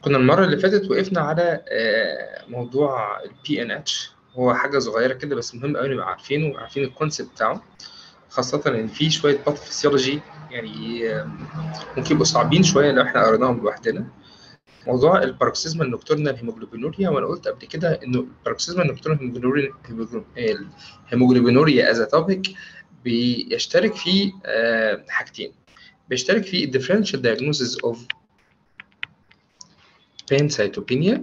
كنا المرة اللي فاتت وقفنا على آه، موضوع ال PNH هو حاجة صغيرة كده بس مهم أوي نبقى عارفينه وعارفين الكونسيبت بتاعه خاصة إن في شوية باثوفيسيولوجي يعني آه، ممكن يبقوا صعبين شوية لو إحنا قريناهم لوحدنا موضوع الباروكسيزما النوكتورنال هيموجلوبينوريا وأنا قلت قبل كده إنه الباروكسيزما النوكتورنال هيموجلوبينوريا از توبيك بيشترك فيه آه، حاجتين بيشترك فيه الديفرنشال diagnosis of pancytopenia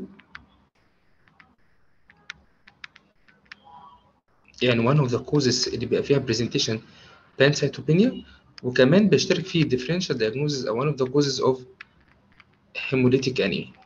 يعني one of the causes اللي بيبقى فيها presentation pancytopenia وكمان بيشترك فيه differential diagnosis أو one of the causes of hemolytic anemia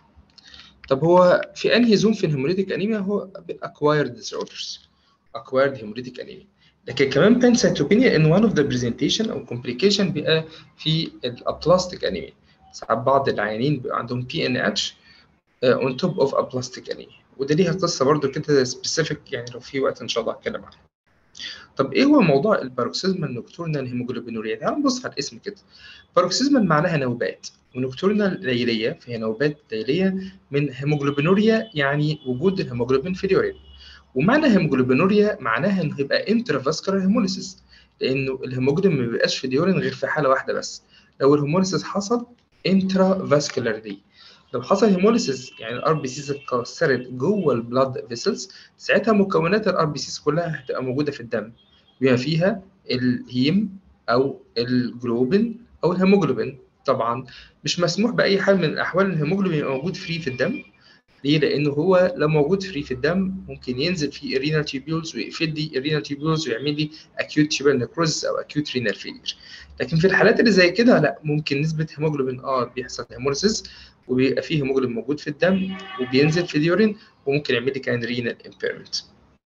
طب هو في أنهي زون في الهيموليتيك أنيميا هو acquired disorders acquired hemolytic anemia لكن كمان pancytopenia in one of the presentation أو complication بيبقى في الابلاستيك أنيميا ساعات بعض العيانين بيبقى عندهم بي ان اتش اون توب اوف ابلاستيك انيميا وده ليها قصه برضو كده سبيسيفيك يعني لو في وقت ان شاء الله هتكلم عنها طب ايه هو موضوع الباروكسيزمال نوكتورنال هيموجلوبينوريا تعالوا نبص على الاسم كده باروكسيزمال معناها نوبات ونوكتورنال ليليه فهي نوبات ليليه من هيموجلوبينوريا يعني وجود الهيموجلوبين في اليورين ومعنى هيموجلوبينوريا معناها انه يبقى انترافاسكولار هيموليسيس لانه الهيموجلوبين ما بيبقاش في اليورين غير في حاله واحده بس لو الهيموليسيس حصل انترافاسكولارلي لو حصل هيموليسيس يعني الار بي سيز اتكسرت جوه البلاد فيسلز ساعتها مكونات الار بي سيز كلها هتبقى موجوده في الدم بما فيها الهيم او الجلوبين او الهيموجلوبين طبعا مش مسموح باي حال من الاحوال ان الهيموجلوبين يبقى موجود فري في الدم ليه؟ لأنه هو لو موجود فري في الدم ممكن ينزل في الرينال تيبيولز ويقفل لي الرينال تيبيولز ويعمل لي اكيوت تيبيال نيكروزس او اكيوت رينال فيلير. لكن في الحالات اللي زي كده لا ممكن نسبة هيموجلوبين اه بيحصل هيموليسيس وبيبقى فيه هيموجلوبين موجود في الدم وبينزل في اليورين وممكن يعمل لي كمان رينال امبيرمنت.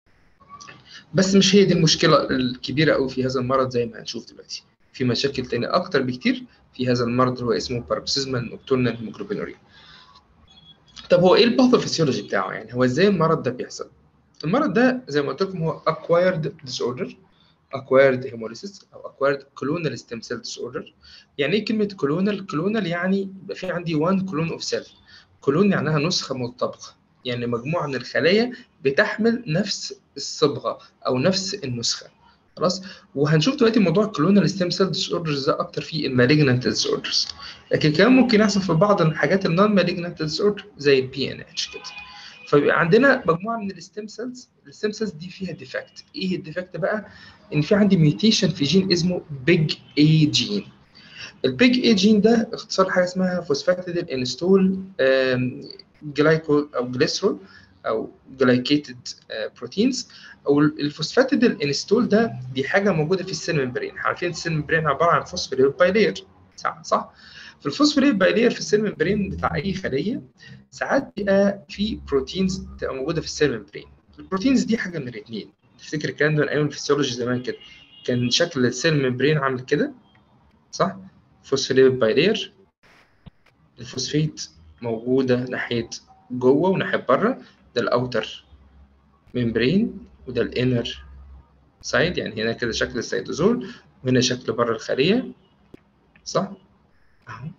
بس مش هي دي المشكلة الكبيرة قوي في هذا المرض زي ما هنشوف دلوقتي. في مشاكل تانية أكتر بكتير في هذا المرض اللي هو اسمه باروكسيزمال نوكتورنال هيموجلوبينوريا. طب هو ايه الباثوفيسيولوجي بتاعه يعني هو ازاي المرض ده بيحصل المرض ده زي ما قلت لكم هو acquired disorder acquired hemolysis او acquired clonal stem cell disorder يعني ايه كلمه clonal clonal يعني يبقى في عندي one clone of cell كلون معناها نسخه مطابقه يعني مجموعه من الخلايا بتحمل نفس الصبغه او نفس النسخه خلاص وهنشوف دلوقتي موضوع الكلونال ستيم سيل ديس اوردرز ده اكتر في المالجنانت ديس اوردرز لكن كمان ممكن يحصل في بعض الحاجات النون مالجنانت ديس اوردر زي البي ان اتش كده فبيبقى عندنا مجموعه من الستيم سيلز الستيم سيلز دي فيها ديفكت ايه الديفكت بقى ان في عندي ميوتيشن في جين اسمه بيج اي جين البيج اي جين ده اختصار حاجه اسمها فوسفاتيديل انستول جلايكول او جليسرول او جلايكيتد بروتينز او الفوسفاتيديل انستول ده دي حاجه موجوده في السيل ممبرين عارفين السيل ممبرين عباره عن فوسفوريل بايلير صح صح في الفوسفوريل بايلير في السيل ممبرين بتاع اي خليه ساعات بيبقى في بروتينز بتبقى موجوده في السيل ممبرين البروتينز دي حاجه من الاثنين تفتكر الكلام ده من ايام الفسيولوجي زمان كده كان شكل السيل ممبرين عامل كده صح فوسفوريل بايلير الفوسفيت موجوده ناحيه جوه وناحيه بره ده الاوتر ممبرين وده الانر سايد يعني هنا كده شكل السيتوزول وهنا شكل بره الخليه صح اهو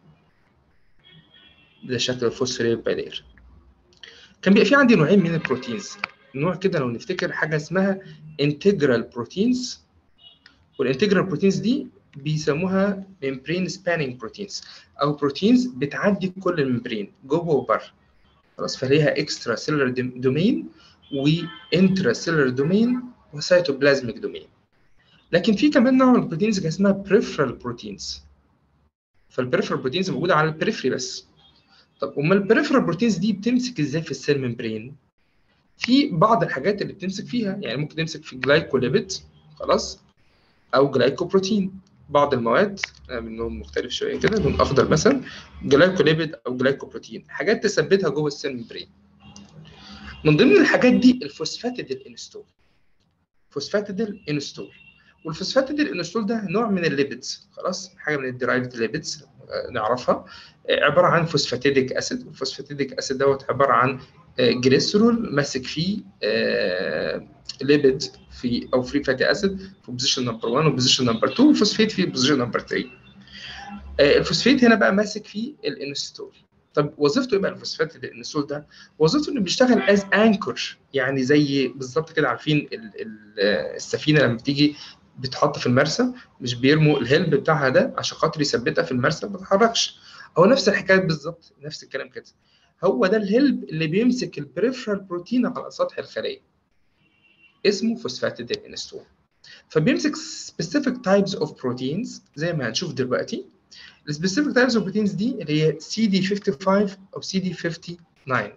ده شكل الفوسفوريل بايلير كان بيبقى في عندي نوعين من البروتينز نوع كده لو نفتكر حاجه اسمها انتجرال بروتينز والانتجرال بروتينز دي بيسموها ممبرين سبانينج بروتينز او بروتينز بتعدي كل الممبرين جوه وبره خلاص فليها اكسترا سيلولر دومين وانترا سيلولر دومين وسيتوبلازميك دومين لكن في كمان نوع من البروتينز اسمها بريفرال بروتينز فالبريفرال بروتينز موجوده على البريفري بس طب امال البريفرال بروتينز دي بتمسك ازاي في السيل ممبرين في بعض الحاجات اللي بتمسك فيها يعني ممكن تمسك في جلايكوليبيد خلاص او جلايكوبروتين بعض المواد من لون مختلف شويه كده لون اخضر مثلا جلايكوليبيد او جلايكوبروتين حاجات تثبتها جوه السيل ممبرين من ضمن الحاجات دي الفوسفاتيديل انستول فوسفاتيديل انستول والفوسفاتيديل انستول ده نوع من الليبيدز خلاص حاجه من الديرايفد ليبيدز نعرفها عباره عن فوسفاتيديك اسيد والفوسفاتيديك اسيد دوت عباره عن جليسرول ماسك فيه ليبيد في او فري فاتي اسيد في بوزيشن نمبر 1 وبوزيشن نمبر 2 وفوسفيت في بوزيشن نمبر 3 الفوسفيت هنا بقى ماسك فيه الانستول طب وظيفته ايه بقى الفوسفات الانسول ده؟ وظيفته انه بيشتغل از انكر يعني زي بالظبط كده عارفين ال ال السفينه لما بتيجي بتحط في المرسى مش بيرموا الهلب بتاعها ده عشان خاطر يثبتها في المرسى ما تتحركش هو نفس الحكايه بالظبط نفس الكلام كده هو ده الهلب اللي بيمسك البريفرال بروتين على سطح الخليه اسمه فوسفاتيد الانستول فبيمسك specific types of proteins زي ما هنشوف دلوقتي السبيسيفيك تايبس اوف بروتينز دي اللي هي سي دي 55 او سي دي 59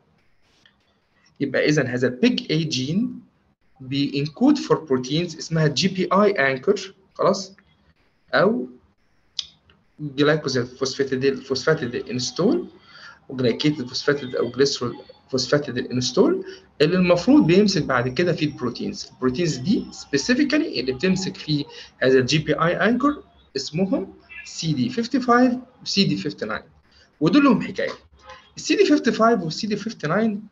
يبقى اذا هذا البيج اي جين بينكود فور بروتينز اسمها جي بي اي انكر خلاص او جلايكوزيد فوسفاتيديل فوسفاتيديل انستول وجلايكيتد فوسفاتيد او جليسرول فوسفاتيديل انستول اللي المفروض بيمسك بعد كده في البروتينز البروتينز دي سبيسيفيكالي اللي بتمسك في هذا الجي بي اي انكر اسمهم سي دي 55 وسي دي 59 ودول لهم حكايه السي دي 55 والسي دي 59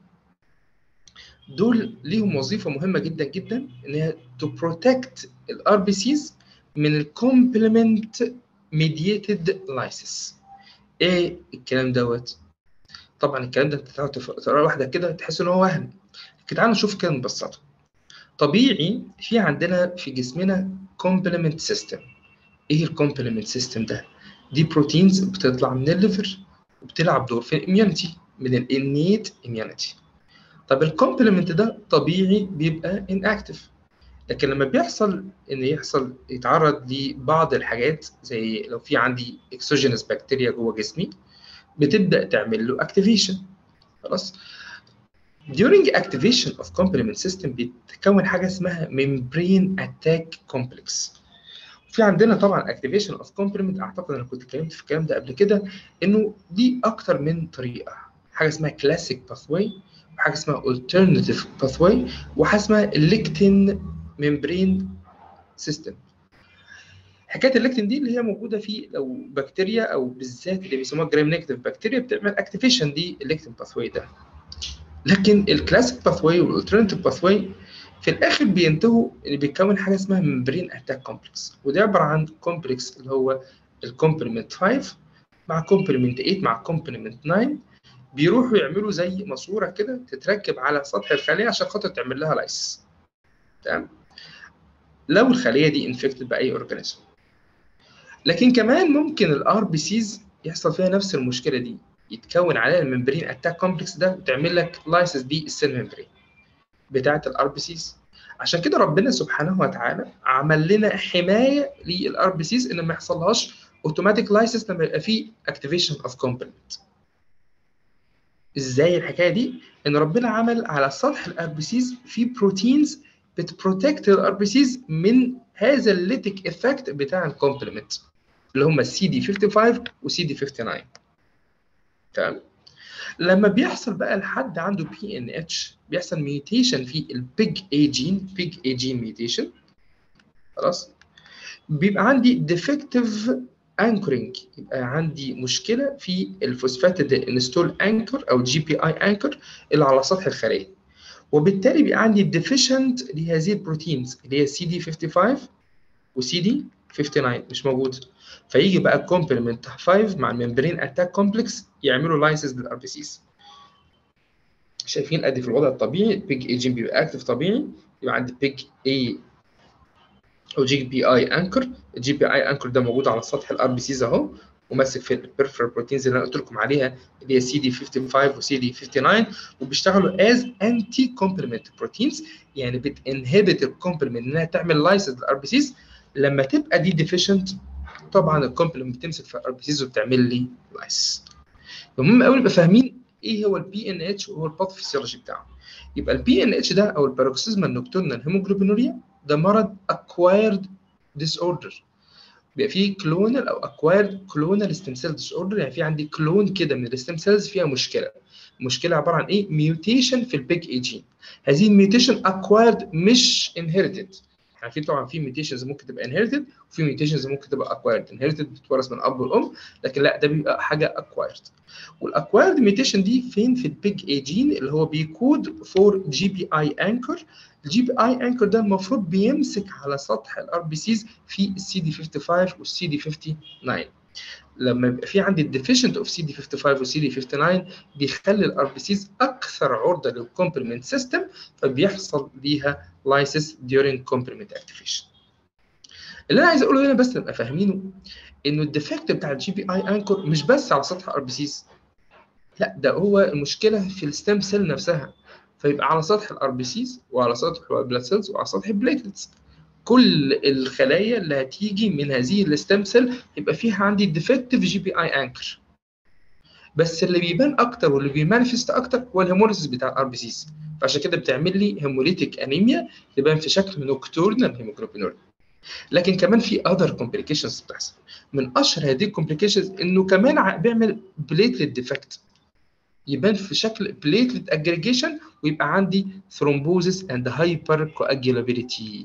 دول ليهم وظيفه مهمه جدا جدا ان هي تو بروتكت الار بي سيز من الكومبلمنت ميديتد لايسيس ايه الكلام دوت طبعا الكلام ده انت تقرا واحده كده تحس ان هو وهم لكن تعالوا نشوف كده نبسطه طبيعي في عندنا في جسمنا كومبلمنت سيستم ايه الكومبلمنت سيستم ده دي بروتينز بتطلع من الليفر وبتلعب دور في الاميونيتي من الانيت اميونيتي طب الكومبلمنت ده طبيعي بيبقى اناكتف لكن لما بيحصل ان يحصل يتعرض لبعض الحاجات زي لو في عندي اكسوجينس بكتيريا جوه جسمي بتبدا تعمل له اكتيفيشن خلاص during activation of complement system بيتكون حاجه اسمها membrane attack complex في عندنا طبعا اكتيفيشن اوف كومبلمنت اعتقد انا كنت اتكلمت في الكلام ده قبل كده انه دي اكتر من طريقه حاجه اسمها كلاسيك باثواي وحاجه اسمها alternative باثواي وحاجه اسمها الليكتين ممبرين سيستم حكايه الليكتين دي اللي هي موجوده في لو بكتيريا او بالذات اللي بيسموها جرام نيجاتيف بكتيريا بتعمل اكتيفيشن دي الليكتين باثواي ده لكن الكلاسيك باثواي والالترناتيف باثواي في الاخر بينتهوا اللي بيتكون حاجه اسمها ممبرين اتاك كومبلكس وده عباره عن كومبلكس اللي هو الكومبلمنت 5 مع كومبلمنت 8 مع كومبلمنت 9 بيروحوا يعملوا زي ماسوره كده تتركب على سطح الخليه عشان خاطر تعمل لها لايس تمام لو الخليه دي انفكتد باي اورجانيزم لكن كمان ممكن الار بي سيز يحصل فيها نفس المشكله دي يتكون عليها الممبرين اتاك كومبلكس ده وتعمل لك لايسس دي السيل ممبرين بتاعه الار بي سيز عشان كده ربنا سبحانه وتعالى عمل لنا حمايه للار بي سيز ان ما يحصلهاش اوتوماتيك لايسس لما يبقى فيه اكتيفيشن اوف كومبلمنت ازاي الحكايه دي ان ربنا عمل على سطح الار بي سيز في بروتينز بتبروتكت الار بي سيز من هذا الليتك افكت بتاع الكومبلمنت اللي هم السي دي 55 وسي دي 59 تمام لما بيحصل بقى لحد عنده بي ان اتش بيحصل ميوتيشن في البيج اي جين بيج اي جين ميوتيشن خلاص بيبقى عندي ديفكتيف انكرنج يبقى عندي مشكله في الفوسفاتيد انستول انكر او جي بي اي انكر اللي على سطح الخليه وبالتالي بيبقى عندي ديفيشنت لهذه البروتينز اللي هي سي دي 55 وسي دي 59 مش موجود فيجي بقى الكومبلمنت 5 مع الممبرين اتاك كومبلكس يعملوا لايسز للار بي سيز شايفين ادي في الوضع الطبيعي بيج اي جين بيبقى اكتف طبيعي يبقى عندي بيج اي او جي بي اي انكر الجي بي اي انكر ده موجود على سطح الار بي سيز اهو وماسك في البريفرال بروتينز اللي انا قلت لكم عليها اللي هي سي دي 55 وسي دي 59 وبيشتغلوا از انتي كومبلمنت بروتينز يعني بتنهبت الكومبلمنت انها تعمل لايسز للار بي سيز لما تبقى دي ديفيشنت طبعا الكومبلمنت بتمسك في الار بي سيز وبتعمل لي لايس المهم قوي نبقى فاهمين ايه هو البي ان اتش وهو الباثوفيسيولوجي بتاعه يبقى البي ان اتش ده او الباروكسيزمال نوكتورنال هيموجلوبينوريا ده مرض اكوايرد ديس اوردر بيبقى فيه كلونال او اكوايرد كلونال ستيم سيل ديس اوردر يعني في عندي كلون كده من الستيم سيلز فيها مشكله المشكله عباره عن ايه ميوتيشن في البيج اي جين هذه الميوتيشن اكوايرد مش انهيرتد عارفين طبعا في ميوتيشنز ممكن تبقى انهيرتد وفي ميوتيشنز ممكن تبقى اكوايرد انهيرتد بتتورث من الاب والام لكن لا ده بيبقى حاجه اكوايرد والاكوايرد ميوتيشن دي فين في البيج اي جين اللي هو بيكود فور جي بي اي انكر الجي بي اي انكر ده المفروض بيمسك على سطح الار بي سيز في السي دي 55 والسي دي 59 لما يبقى في عندي الديفيشنت اوف سي دي 55 وسي دي 59 بيخلي الار بي سيز اكثر عرضه للكومبلمنت سيستم فبيحصل ليها لايسيس during complement activation اللي انا عايز اقوله هنا بس نبقى فاهمينه انه الديفكت بتاع الجي بي اي انكور مش بس على سطح ار بي سيز لا ده هو المشكله في الستيم سيل نفسها فيبقى على سطح الار بي سيز وعلى سطح البلاد سيلز وعلى سطح البليتلتس كل الخلايا اللي هتيجي من هذه الستيم سيل يبقى فيها عندي ديفكتيف جي بي اي انكر بس اللي بيبان اكتر واللي بيمانيفست اكتر هو الهيموليسيس بتاع الار بي سيز فعشان كده بتعمل لي هيموليتيك انيميا تبان في شكل نوكتورنال هيموجلوبينوريا لكن كمان في اذر كومبليكيشنز بتحصل من اشهر هذه الكومبليكيشنز انه كمان بيعمل بليتلت ديفكت يبان في شكل بليتلت اجريجيشن ويبقى عندي ثرومبوزس اند هايبر كواجيلابيليتي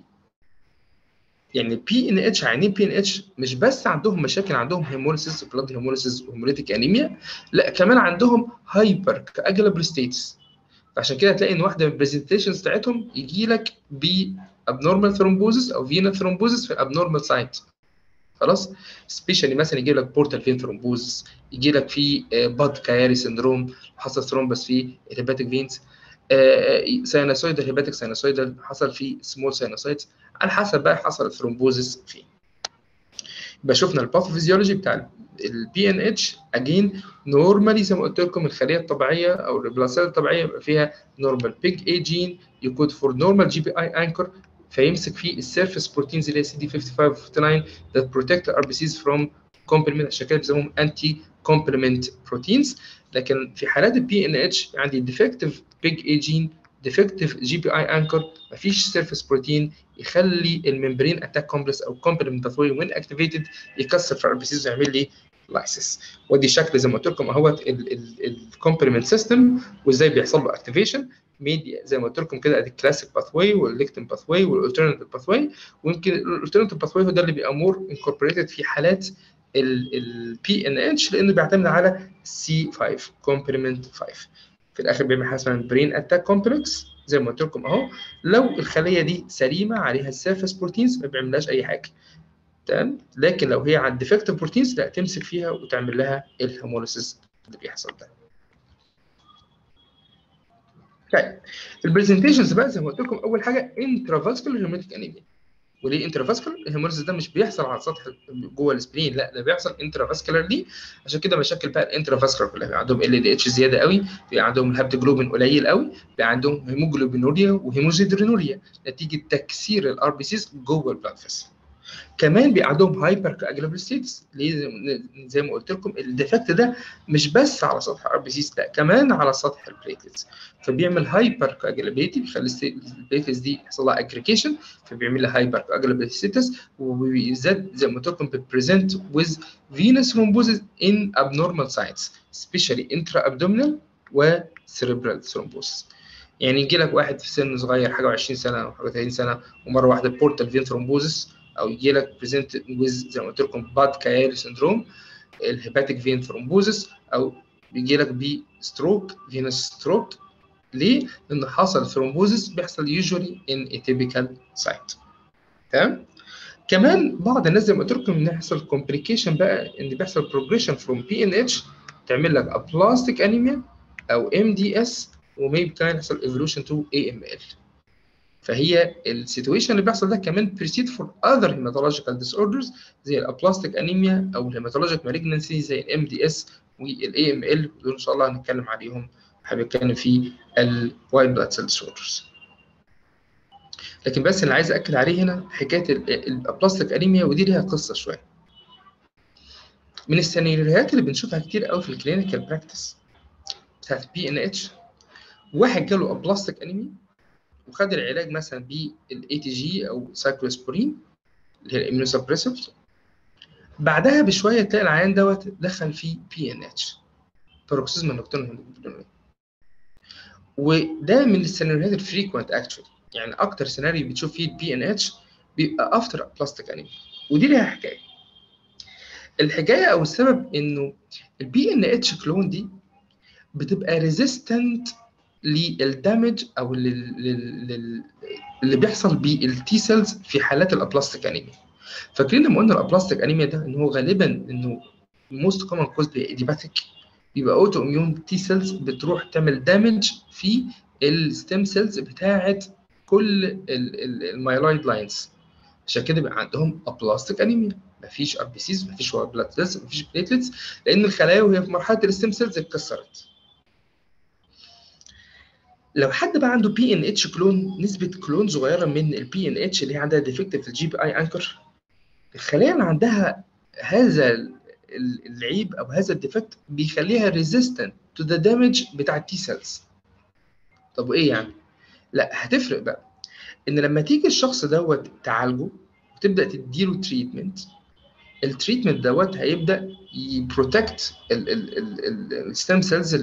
يعني البي ان اتش عيانين بي ان اتش مش بس عندهم مشاكل عندهم هيموليسيس بلاد هيموليسيس وهيموليتيك انيميا لا كمان عندهم هايبر كواجيلابل ستيتس فعشان كده هتلاقي ان واحده من البرزنتيشنز بتاعتهم يجي لك ب abnormal thrombosis او فينا thrombosis في abnormal site خلاص سبيشالي مثلا يجي لك بورتال فين ثرومبوزس يجي لك في باد كايري سندروم حصل ثرومبس في الهيباتيك فينز ساينوسويدال هيباتيك ساينوسويدال حصل في سمول ساينوسايتس على حسب بقى حصل الثرومبوزس فين يبقى شفنا الباثوفيزيولوجي بتاع البي ان اتش اجين نورمالي زي ما قلت لكم الخليه الطبيعيه او الريبلاسيل الطبيعيه يبقى فيها نورمال بيج اي جين يكود فور نورمال جي بي اي انكر فيمسك فيه السيرفيس بروتينز اللي هي سي دي 55 و 59 that protect the RBCs from complement عشان كده بيسموهم انتي complement proteins لكن في حالات البي ان اتش عندي ديفكتيف بيج اي جين ديفكتيف جي بي اي انكر مفيش سيرفيس بروتين يخلي الممبرين اتاك كومبلكس او كومبلمنت باثوي وين اكتيفيتد يكسر في الار سيز ويعمل لي لايسيس ودي شكل زي ما قلت لكم اهوت الكومبلمنت سيستم وازاي بيحصل له اكتيفيشن ميديا زي ما قلت لكم كده ادي الكلاسيك باثوي والليكتين باثوي والالترناتيف باثوي ويمكن الالترناتيف باثوي هو ده اللي بيبقى مور انكوربوريتد في حالات البي ان اتش لانه بيعتمد على سي 5 كومبلمنت 5 في الاخر بيعمل حاجه اسمها برين اتاك كومبلكس زي ما قلت لكم اهو لو الخليه دي سليمه عليها السيرفيس بروتينز ما بيعملهاش اي حاجه تمام لكن لو هي عند ديفكتيف بروتينز لا تمسك فيها وتعمل لها الهيموليسيس اللي بيحصل ده طيب البرزنتيشنز بقى زي ما قلت لكم اول حاجه انترافاسكولار هيموليتيك انيميا وليه انترافاسكولار الهيموليسيس ده مش بيحصل على سطح جوه السبرين لا ده بيحصل انترافاسكولارلي عشان كده مشاكل بقى الانترافاسكولار كلها عندهم ال دي اتش زياده قوي في عندهم الهبدوجلوبين قليل قوي في عندهم هيموجلوبينوريا وهيموزيدرينوريا نتيجه تكسير الار بي سيز جوه البلاد فيسل كمان بيبقى عندهم هايبر كاجلابل ستيتس ليه زي ما قلت لكم الديفكت ده مش بس على سطح ار بي سيز لا كمان على سطح البليتلتس فبيعمل هايبر كاجلابيلتي بيخلي البليتلتس دي يحصل لها اجريجيشن فبيعمل لها هايبر كاجلابل ستيتس وبالذات زي ما قلت لكم بتبريزنت with venous thrombosis in abnormal sites especially intra-abdominal و cerebral thrombosis يعني يجي لك واحد في سن صغير حاجه و20 سنه او حاجه 30 سنه ومره واحده بورتال فين ثرومبوزس او يجي لك بريزنت ويز زي ما قلت لكم باد كايري سندروم الهيباتيك فين ثرومبوزس او بيجي لك بستروك فينس ستروك ليه؟ لان حصل ثرومبوزس بيحصل يوجوالي ان اتيبيكال سايت تمام؟ كمان بعض الناس زي ما قلت لكم ان يحصل كومبليكيشن بقى ان بيحصل بروجريشن فروم بي ان اتش تعمل لك ابلاستيك انيميا او ام دي اس وميبي كمان يحصل ايفولوشن تو اي ام ال فهي السيتويشن اللي بيحصل ده كمان بريسيد فور اذر هيماتولوجيكال ديس اوردرز زي الابلاستيك انيميا او الهيماتولوجيك مالجنسي زي الام دي اس والاي ام ال دول ان شاء الله هنتكلم عليهم هنتكلم في الوايت بلاد سيل ديس اوردرز لكن بس اللي عايز اكد عليه هنا حكايه الابلاستيك انيميا ودي ليها قصه شويه من السيناريوهات اللي بنشوفها كتير قوي في الكلينيكال براكتس بتاعت بي ان اتش واحد جاله ابلاستيك انيميا وخد العلاج مثلا بالاي تي جي او سايكلوسبورين اللي هي الاميونوسبريسيف بعدها بشويه تلاقي العيان دوت دخل في بي ان اتش بروكسيزما نوكتورنال وده من السيناريوهات الفريكوينت اكشولي يعني اكتر سيناريو بتشوف فيه البي ان اتش بيبقى افتر بلاستيك انيميا ودي ليها حكايه الحكايه او السبب انه البي ان اتش كلون دي بتبقى ريزيستنت للدمج او لل... اللي بيحصل بالتي سيلز في حالات الابلاستيك انيميا فاكرين لما قلنا الابلاستيك انيميا ده ان هو غالبا انه موست كومن كوز ايديباتيك بيبقى اوتو اميون تي سيلز بتروح تعمل دامج في الستيم سيلز بتاعه كل المايلويد لاينز عشان كده بيبقى عندهم ابلاستيك انيميا مفيش ار بي سيز مفيش بلاد سيلز مفيش بليتلتس لان الخلايا وهي في مرحله الستيم سيلز اتكسرت لو حد بقى عنده بي ان اتش كلون نسبه كلون صغيره من البي ان اتش اللي هي عندها ديفكت في الجي بي اي انكر الخلايا اللي عندها هذا العيب او هذا الديفكت بيخليها ريزيستنت تو ذا دامج بتاع التي سيلز طب وايه يعني لا هتفرق بقى ان لما تيجي الشخص دوت تعالجه وتبدا تديله تريتمنت التريتمنت دوت هيبدا يبروتكت الستيم سيلز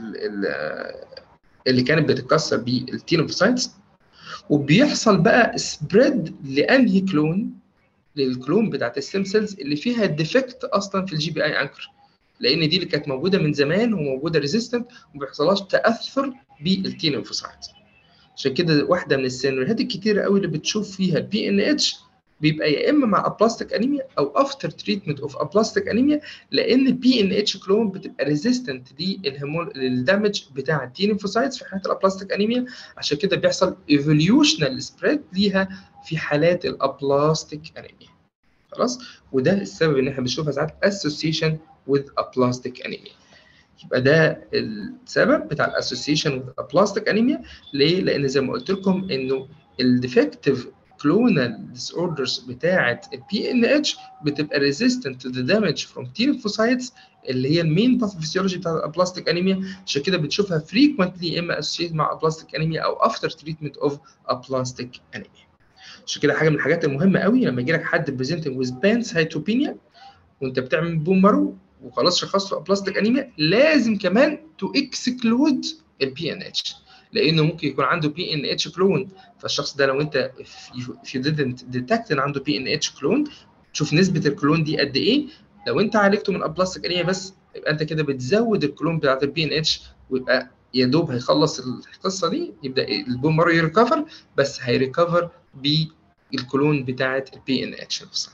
اللي كانت بتتكسر بالتينوفوسايتس وبيحصل بقى سبريد لانهي كلون للكلون بتاعت الستيم سيلز اللي فيها ديفكت اصلا في الجي بي اي انكر لان دي اللي كانت موجوده من زمان وموجوده ريزيستنت وما بيحصلهاش تاثر بالتينوفوسايت عشان كده واحده من السيناريوهات الكتيره قوي اللي بتشوف فيها البي ان اتش بيبقى يا اما مع ابلاستيك انيميا او افتر تريتمنت اوف ابلاستيك انيميا لان البي ان اتش كلون بتبقى ريزيستنت للدامج بتاع التي ليمفوسايتس في حالات الابلاستيك انيميا عشان كده بيحصل ايفوليوشنال سبريد ليها في حالات الابلاستيك انيميا خلاص وده السبب ان احنا بنشوفها ساعات اسوسيشن with aplastic anemia يبقى ده السبب بتاع الاسوسيشن with aplastic anemia ليه؟ لان زي ما قلت لكم انه الديفكتيف كلونال disorders بتاعه البي ان اتش بتبقى resistant to the damage from T lymphocytes اللي هي المين باثوفيسيولوجي بتاع الابلاستيك انيميا عشان كده بتشوفها frequently يا اما associated مع aplastic انيميا او after treatment of aplastic انيميا عشان كده حاجه من الحاجات المهمه قوي لما يجي لك حد presenting with pancytopenia وانت بتعمل بون مارو وخلاص شخصته ابلاستيك انيميا لازم كمان تو اكسكلود البي ان اتش لانه ممكن يكون عنده بي ان اتش كلون فالشخص ده لو انت if you didn't detect ان عنده بي ان اتش كلون تشوف نسبه الكلون دي قد ايه لو انت عالجته من ابلاستيك انيميا بس يبقى انت كده بتزود الكلون بتاعت البي ان اتش ويبقى يا دوب هيخلص القصه دي يبدا البون مارو يريكفر بس هيريكفر بالكلون بتاعت البي ان اتش نفسها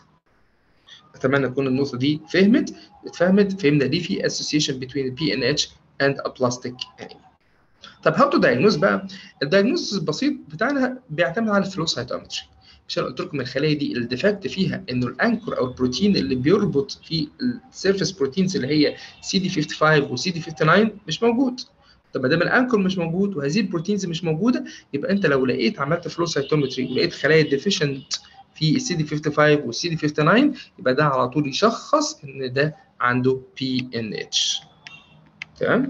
اتمنى تكون النقطه دي فهمت اتفهمت فهمنا ليه في association between the PNH and aplastic anemia طب how to diagnose بقى الدايجنوز البسيط بتاعنا بيعتمد على الفلو سايتومتري مش انا قلت لكم الخلايا دي الديفكت فيها انه الانكر او البروتين اللي بيربط في السيرفيس بروتينز اللي هي سي دي 55 وسي دي 59 مش موجود طب ما دام الانكر مش موجود وهذه البروتينز مش موجوده يبقى انت لو لقيت عملت فلو سايتومتري ولقيت خلايا ديفيشنت في السي دي 55 والسي دي 59 يبقى ده على طول يشخص ان ده عنده بي ان اتش تمام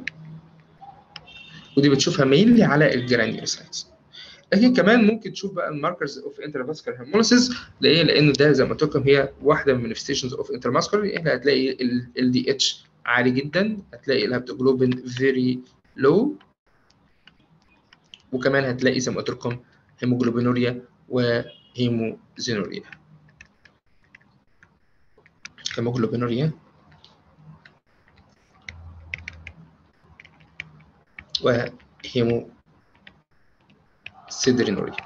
ودي بتشوفها مينلي على الجرانيولوسايتس لكن كمان ممكن تشوف بقى الماركرز اوف انترفاسكولار هيموليسيس ليه؟ لان ده زي ما قلت لكم هي واحده من المانيفستيشنز اوف انترماسكولار احنا هتلاقي ال دي اتش عالي جدا هتلاقي الهبتوجلوبين فيري لو وكمان هتلاقي زي ما قلت لكم هيموجلوبينوريا وهيموزينوريا هيموجلوبينوريا وهيمو سيدرينوريا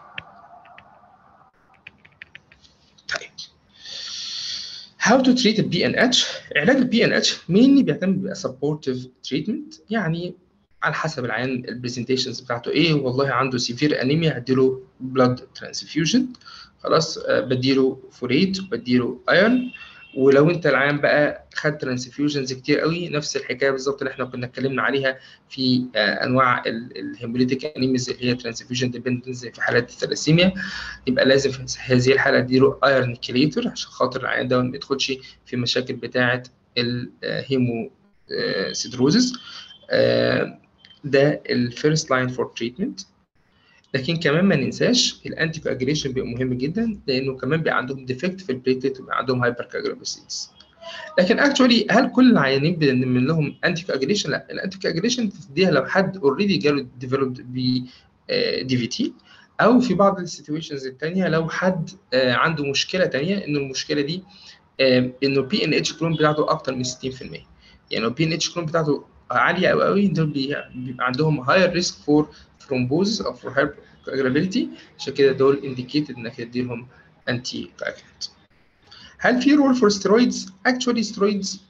طيب how to treat ال PNH علاج ال PNH mainly بيعتمد بيبقى supportive treatment يعني على حسب العيان البرزنتيشنز بتاعته ايه والله عنده سيفير انيميا هديله بلاد ترانسفيوجن خلاص آه بديله فوريت وبديله ايرون ولو انت العيان بقى خد ترانسفيوجنز كتير قوي نفس الحكايه بالظبط اللي احنا كنا اتكلمنا عليها في آه انواع الهيموليتيك انيميز اللي هي ترانسفيوجن ديبندنس في حالات الثلاسيميا يبقى لازم في هذه الحاله اديله ايرون كيليتور عشان خاطر العيان ده ما يدخلش في مشاكل بتاعه الهيمو سيدروزس آه ده الفيرست لاين فور تريتمنت لكن كمان ما ننساش الانتي كواجريشن بيبقى مهم جدا لانه كمان بيبقى عندهم ديفكت في البليتلت وبيبقى عندهم هايبر كواجرابيسيس لكن اكشولي هل كل العيانين بنعمل لهم انتي كواجريشن؟ لا الانتي كواجريشن تديها لو حد اوريدي جاله ديفلوبد ب دي في تي او في بعض السيتويشنز الثانيه لو حد عنده مشكله ثانيه انه المشكله دي انه البي ان اتش كلون بتاعته اكتر من 60% يعني البي ان اتش كلون بتاعته عاليه قوي قوي دول بيبقى عندهم هاير ريسك فور ثرومبوزس او فور هايبر كواجرابيلتي عشان كده دول انديكيتد انك تديلهم انتي كواجلانت هل في رول فور ستيرويدز؟ اكشولي ستيرويدز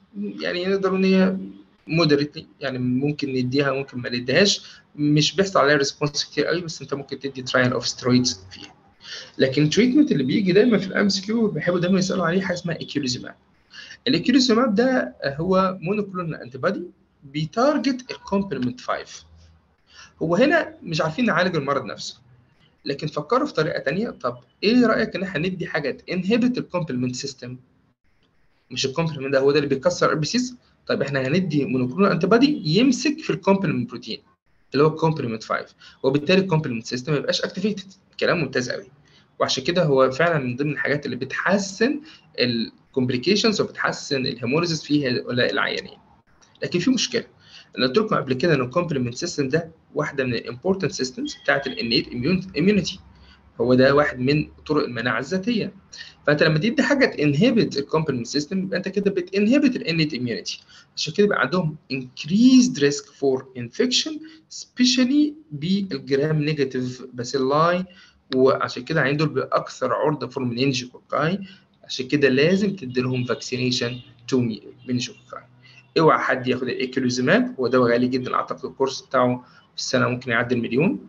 يعني نقدر ان هي مودريتلي يعني ممكن نديها ممكن ما نديهاش مش بيحصل عليها ريسبونس كتير قوي بس انت ممكن تدي ترايل اوف سترويدز فيها لكن التريتمنت اللي بيجي دايما في الام اس كيو بيحبوا دايما يسالوا عليه حاجه اسمها اكيوليزيماب الاكيوليزيماب ده هو مونوكلونال انتي بادي بيتارجت الكومبلمنت 5 هو هنا مش عارفين نعالج المرض نفسه لكن فكروا في طريقه ثانيه طب ايه رايك ان احنا ندي حاجه انهبت الكومبلمنت سيستم مش الكومبلمنت ده هو ده اللي بيكسر ار بي سيز طيب احنا هندي مونوكلونال انتي بادي يمسك في الكومبلمنت بروتين اللي هو الكومبلمنت 5 وبالتالي الكومبلمنت سيستم ما يبقاش اكتيفيتد كلام ممتاز قوي وعشان كده هو فعلا من ضمن الحاجات اللي بتحسن الكومبليكيشنز وبتحسن الهيموريزز في هؤلاء العيانين لكن في مشكله انا قلت لكم قبل كده ان الكومبلمنت سيستم ده واحده من الامبورتنت سيستمز بتاعت الانيت اميونيتي هو ده واحد من طرق المناعه الذاتيه فانت لما تدي حاجه تنهبت الكومبلمنت سيستم يبقى انت كده بتنهبت الانيت اميونيتي عشان كده يبقى عندهم increased risk for infection especially بالجرام نيجاتيف باسيلاي وعشان كده العيان دول باكثر عرضه فور منينجيكوكاي عشان كده لازم تدي لهم فاكسينيشن تو منينجيكوكاي اوعى حد ياخد الايكولوزيماب هو دواء غالي جدا اعتقد الكورس بتاعه في السنه ممكن يعدي المليون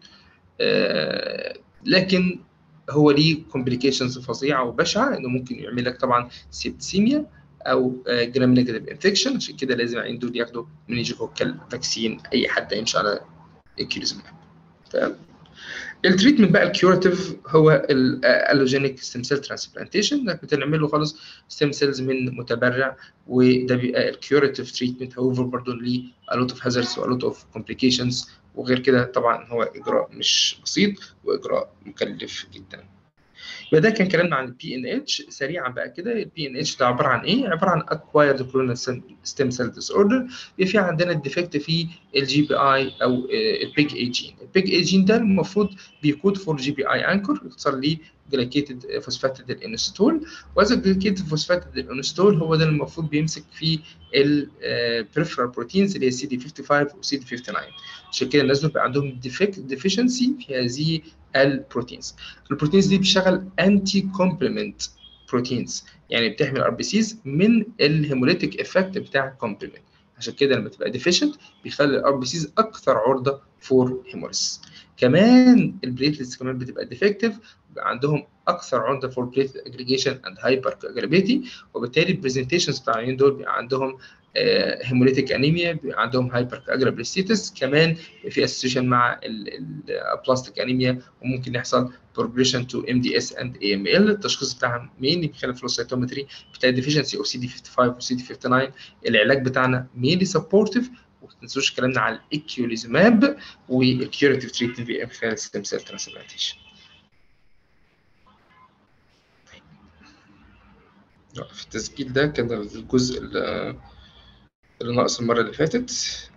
آه لكن هو ليه كومبليكيشنز فظيعه وبشعه انه ممكن يعمل لك طبعا سيبتسيميا او جرام نيجاتيف انفكشن عشان كده لازم العيان دول ياخدوا منينجيكوكال فاكسين اي حد هيمشي على ايكولوزيماب تمام التريتمنت بقى الكيوراتيف هو الالوجينيك ستيم سيل ترانسبلانتيشن انك بتعمل له خالص ستيم سيلز من متبرع وده بيبقى الكيوراتيف تريتمنت هوفر برضه ليه a lot of hazards و a lot of complications وغير كده طبعا هو اجراء مش بسيط واجراء مكلف جدا يبقى ده كان كلامنا عن البي ان اتش سريعا بقى كده البي ان اتش ده عباره عن ايه؟ عباره عن اكوايرد كلونال ستيم سيل ديس اوردر بيبقى في عندنا الديفكت في الجي بي اي او البيج اي جين البيج اي جين ده المفروض بيكود فور جي بي اي انكر يختصر ليه جلايكيتد فوسفاتيد الانستول وهذا الجلايكيتد فوسفاتيد الانستول هو ده المفروض بيمسك في البريفرال بروتينز اللي هي سي دي 55 وسي دي 59 عشان كده الناس دول بيبقى عندهم ديفيشنسي في هذه البروتينز البروتينز دي بتشتغل انتي كومبلمنت بروتينز يعني بتحمي الار بي سيز من الهيموليتيك افكت بتاع الكومبلمنت عشان كده لما تبقى ديفيشنت بيخلي الار بي سيز اكثر عرضه فور هيموريس كمان البليتلتس كمان بتبقى ديفكتيف بيبقى عندهم اكثر عرضه فور بليتلت اجريجيشن اند هايبر كوجرابيتي وبالتالي البرزنتيشنز بتاع العيانين دول بيبقى عندهم هيموليتيك انيميا بيبقى عندهم هايبر كوجرابيلستيتس كمان في اسوشيشن مع البلاستيك انيميا وممكن يحصل بروجريشن تو ام دي اس اند اي ام ال التشخيص بتاعها مين من خلال فلوسيتومتري بتاع ديفيشنسي او سي دي 55 وسي دي 59 العلاج بتاعنا مينلي سبورتيف وما تنسوش كلامنا على الايكيوليزماب والكيوريتيف تريتمنت في خلال الستيم سيل ترانسبلانتيشن في التسجيل ده كان الجزء اللي ناقص المرة اللي فاتت